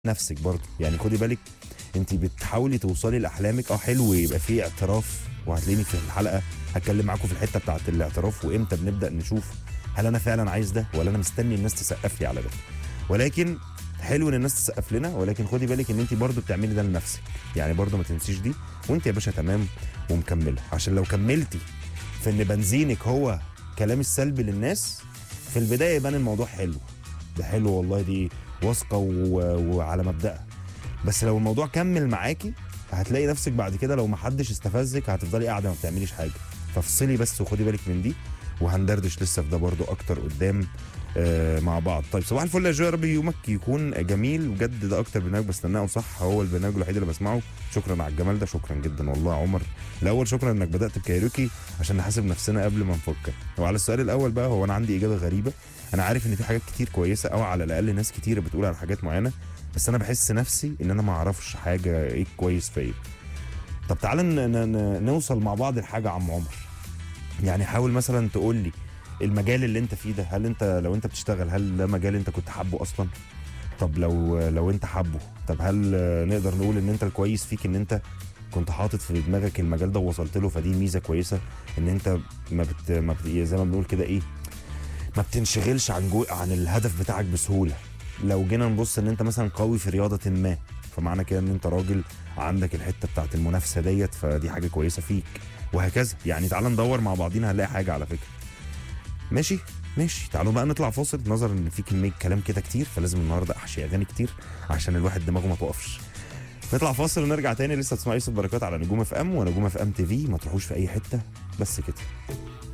نفسك برضه يعني خدي بالك انت بتحاولي توصلي لاحلامك اه حلو يبقى فيه اعتراف وهتلاقيني في الحلقه هتكلم معاكم في الحته بتاعه الاعتراف وامتى بنبدا نشوف هل انا فعلا عايز ده ولا انا مستني الناس تسقف لي على ده ولكن حلو ان الناس تسقف لنا ولكن خدي بالك ان انت برضه بتعملي ده لنفسك يعني برضه ما تنسيش دي وانت يا باشا تمام ومكمله عشان لو كملتي في ان بنزينك هو كلام السلبي للناس في البدايه يبان الموضوع حلو ده حلو والله دي واثقه و- وعلى مبدأها بس لو الموضوع كمل معاكي هتلاقي نفسك بعد كده لو ما حدش استفزك هتفضلي قاعده ما بتعمليش حاجه فافصلي بس وخدي بالك من دي وهندردش لسه في ده برضو اكتر قدام آه مع بعض طيب صباح الفل يا جو يا رب يومك يكون جميل بجد ده اكتر برنامج بستناه صح هو البرنامج الوحيد اللي بسمعه شكرا على الجمال ده شكرا جدا والله يا عمر الاول شكرا انك بدات بكايروكي عشان نحاسب نفسنا قبل ما نفكر وعلى السؤال الاول بقى هو انا عندي اجابه غريبه انا عارف ان في حاجات كتير كويسه او على الاقل ناس كتير بتقول على حاجات معينه بس انا بحس نفسي ان انا ما اعرفش حاجه ايه كويس فيا طب تعالى ن- ن- ن- نوصل مع بعض لحاجه يا عم عمر يعني حاول مثلا تقول لي المجال اللي انت فيه ده هل انت لو انت بتشتغل هل ده مجال انت كنت حابه اصلا طب لو لو انت حابه طب هل آه، نقدر نقول ان انت الكويس فيك ان انت كنت حاطط في دماغك المجال ده ووصلت له فدي ميزه كويسه ان انت ما بت ما بت زي ما بنقول كده ايه ما بتنشغلش عن جو عن الهدف بتاعك بسهوله لو جينا نبص ان انت مثلا قوي في رياضه ما فمعنى كده ان انت راجل عندك الحته بتاعت المنافسه ديت فدي حاجه كويسه فيك وهكذا يعني تعال ندور مع بعضينا هنلاقي حاجه على فكره ماشي ماشي تعالوا بقى نطلع فاصل نظرا ان في كميه كلام كده كتير فلازم النهارده احشي اغاني كتير عشان الواحد دماغه ما توقفش نطلع فاصل ونرجع تاني لسه تسمعوا يوسف بركات على نجوم اف ام ونجوم اف ام تي في ما تروحوش في اي حته بس كده